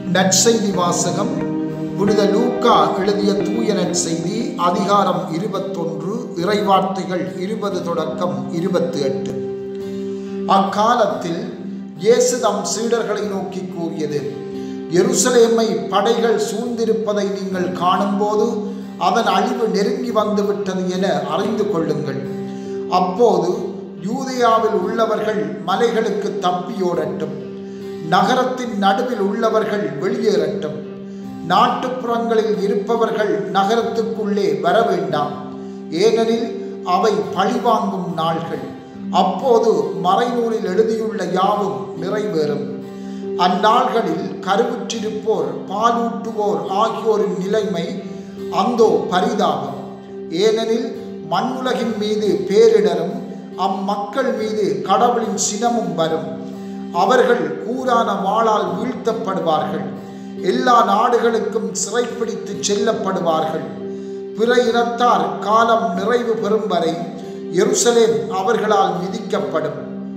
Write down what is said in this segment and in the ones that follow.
நற்செய்தி வாசகம் புனித லூக்கா எழுதிய தூய நற்செய்தி அதிகாரம் இருபத்தொன்று இறைவார்த்தைகள் இருபது தொடக்கம் இருபத்தி எட்டு அக்காலத்தில் இயேசு தம் சீடர்களை நோக்கி கூறியது எருசலேமை படைகள் சூழ்ந்திருப்பதை நீங்கள் காணும்போது அதன் அழிவு நெருங்கி வந்துவிட்டது என அறிந்து கொள்ளுங்கள் அப்போது யூதேயாவில் உள்ளவர்கள் மலைகளுக்கு தப்பியோடட்டும் நகரத்தின் நடுவில் உள்ளவர்கள் வெளியேறட்டும் நாட்டுப்புறங்களில் இருப்பவர்கள் நகரத்துக்குள்ளே வர வேண்டாம் ஏனெனில் அவை பழிவாங்கும் நாள்கள் அப்போது மறைநூலில் எழுதியுள்ள யாவும் நிறைவேறும் அந்நாள்களில் கருவுற்றிருப்போர் பாலூட்டுவோர் ஆகியோரின் நிலைமை அந்தோ பரிதாபம் ஏனெனில் மண்ணுலகின் மீது பேரிடரும் அம்மக்கள் மீது கடவுளின் சினமும் வரும் அவர்கள் கூரான வாளால் வீழ்த்தப்படுவார்கள் எல்லா நாடுகளுக்கும் சிறைப்பிடித்து செல்லப்படுவார்கள் பிற இனத்தார் காலம் நிறைவு பெறும் வரை எருசலேம் அவர்களால் மிதிக்கப்படும்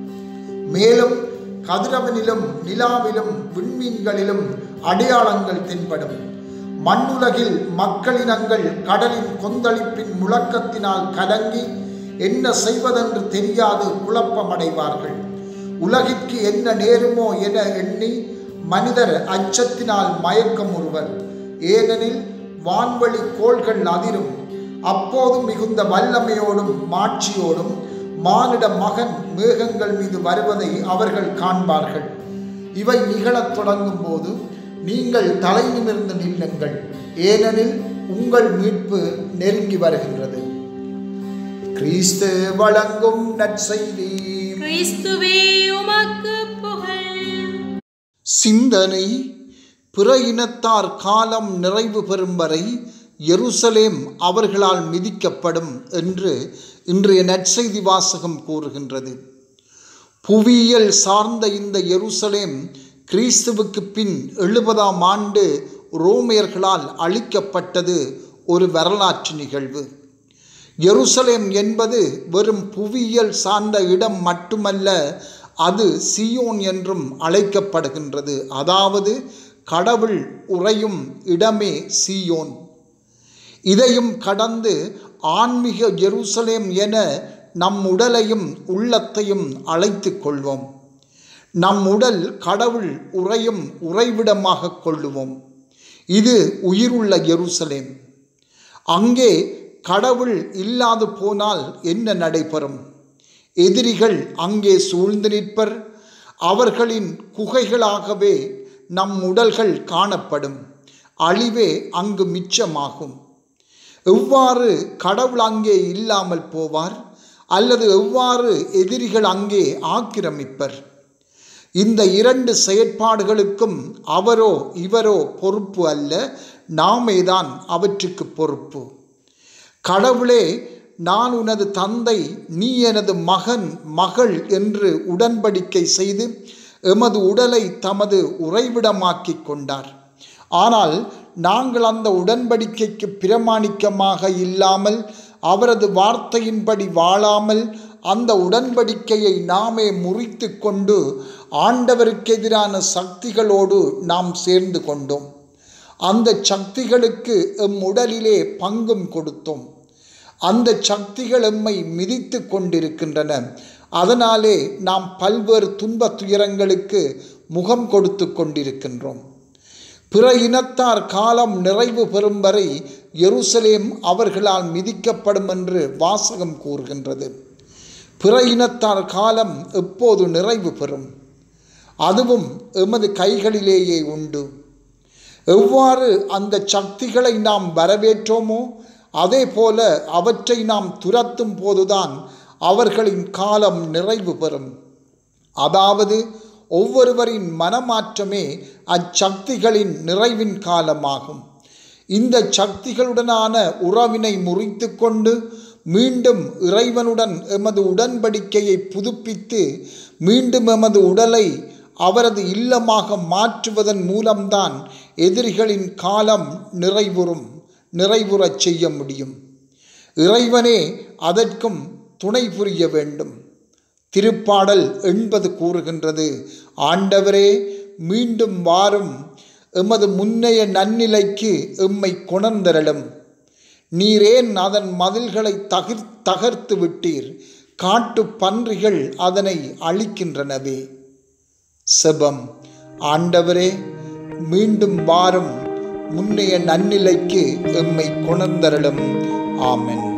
மேலும் கதிரவனிலும் நிலாவிலும் விண்மீன்களிலும் அடையாளங்கள் தென்படும் மண்ணுலகில் மக்களினங்கள் கடலின் கொந்தளிப்பின் முழக்கத்தினால் கலங்கி என்ன செய்வதென்று தெரியாது குழப்பமடைவார்கள் உலகிற்கு என்ன நேருமோ என எண்ணி மனிதர் அச்சத்தினால் மயக்கம் ஒருவர் ஏனெனில் வான்வழி கோள்கள் அதிரும் அப்போது மிகுந்த வல்லமையோடும் மாட்சியோடும் மானிட மகன் மேகங்கள் மீது வருவதை அவர்கள் காண்பார்கள் இவை நிகழத் தொடங்கும் போது நீங்கள் தலை நிமிர்ந்து நில்லுங்கள் ஏனெனில் உங்கள் மீட்பு நெருங்கி வருகின்றது கிறிஸ்து வழங்கும் நற்செய்தி கிறிஸ்துவே உமக்கு புகழ் சிந்தனை பிற இனத்தார் காலம் நிறைவு பெறும் வரை எருசலேம் அவர்களால் மிதிக்கப்படும் என்று இன்றைய நற்செய்தி வாசகம் கூறுகின்றது புவியியல் சார்ந்த இந்த எருசலேம் கிறிஸ்துவுக்கு பின் எழுபதாம் ஆண்டு ரோமியர்களால் அழிக்கப்பட்டது ஒரு வரலாற்று நிகழ்வு எருசலேம் என்பது வெறும் புவியியல் சார்ந்த இடம் மட்டுமல்ல அது சியோன் என்றும் அழைக்கப்படுகின்றது அதாவது கடவுள் உறையும் இடமே சியோன் இதையும் கடந்து ஆன்மீக எருசலேம் என நம் உடலையும் உள்ளத்தையும் அழைத்து கொள்வோம் நம் உடல் கடவுள் உறையும் உறைவிடமாக கொள்ளுவோம் இது உயிருள்ள எருசலேம் அங்கே கடவுள் இல்லாது போனால் என்ன நடைபெறும் எதிரிகள் அங்கே சூழ்ந்து நிற்பர் அவர்களின் குகைகளாகவே நம் உடல்கள் காணப்படும் அழிவே அங்கு மிச்சமாகும் எவ்வாறு கடவுள் அங்கே இல்லாமல் போவார் அல்லது எவ்வாறு எதிரிகள் அங்கே ஆக்கிரமிப்பர் இந்த இரண்டு செயற்பாடுகளுக்கும் அவரோ இவரோ பொறுப்பு அல்ல நாமேதான் அவற்றுக்கு பொறுப்பு கடவுளே நான் உனது தந்தை நீ எனது மகன் மகள் என்று உடன்படிக்கை செய்து எமது உடலை தமது உறைவிடமாக்கிக் கொண்டார் ஆனால் நாங்கள் அந்த உடன்படிக்கைக்கு பிரமாணிக்கமாக இல்லாமல் அவரது வார்த்தையின்படி வாழாமல் அந்த உடன்படிக்கையை நாமே முறித்து கொண்டு ஆண்டவருக்கு எதிரான சக்திகளோடு நாம் சேர்ந்து கொண்டோம் அந்த சக்திகளுக்கு எம் உடலிலே பங்கும் கொடுத்தோம் அந்த சக்திகள் எம்மை மிதித்து கொண்டிருக்கின்றன அதனாலே நாம் பல்வேறு துன்ப துயரங்களுக்கு முகம் கொடுத்து கொண்டிருக்கின்றோம் பிற இனத்தார் காலம் நிறைவு பெறும் வரை எருசலேம் அவர்களால் மிதிக்கப்படும் என்று வாசகம் கூறுகின்றது பிற இனத்தார் காலம் எப்போது நிறைவு பெறும் அதுவும் எமது கைகளிலேயே உண்டு எவ்வாறு அந்த சக்திகளை நாம் வரவேற்றோமோ அதே போல அவற்றை நாம் துரத்தும் போதுதான் அவர்களின் காலம் நிறைவு பெறும் அதாவது ஒவ்வொருவரின் மனமாற்றமே அச்சக்திகளின் நிறைவின் காலமாகும் இந்த சக்திகளுடனான உறவினை முறித்து கொண்டு மீண்டும் இறைவனுடன் எமது உடன்படிக்கையை புதுப்பித்து மீண்டும் எமது உடலை அவரது இல்லமாக மாற்றுவதன் மூலம்தான் எதிரிகளின் காலம் நிறைவுறும் நிறைவுறச் செய்ய முடியும் இறைவனே அதற்கும் துணை புரிய வேண்டும் திருப்பாடல் எண்பது கூறுகின்றது ஆண்டவரே மீண்டும் வாரும் எமது முன்னைய நன்னிலைக்கு எம்மை கொணர்ந்தரலும் நீரேன் அதன் மதில்களை தகிர் தகர்த்து விட்டீர் காட்டு பன்றிகள் அதனை அழிக்கின்றனவே செபம் ஆண்டவரே மீண்டும் வாரும் முன்னைய நன்னிலைக்கு எம்மை கொணர்ந்தரலும் ஆமென்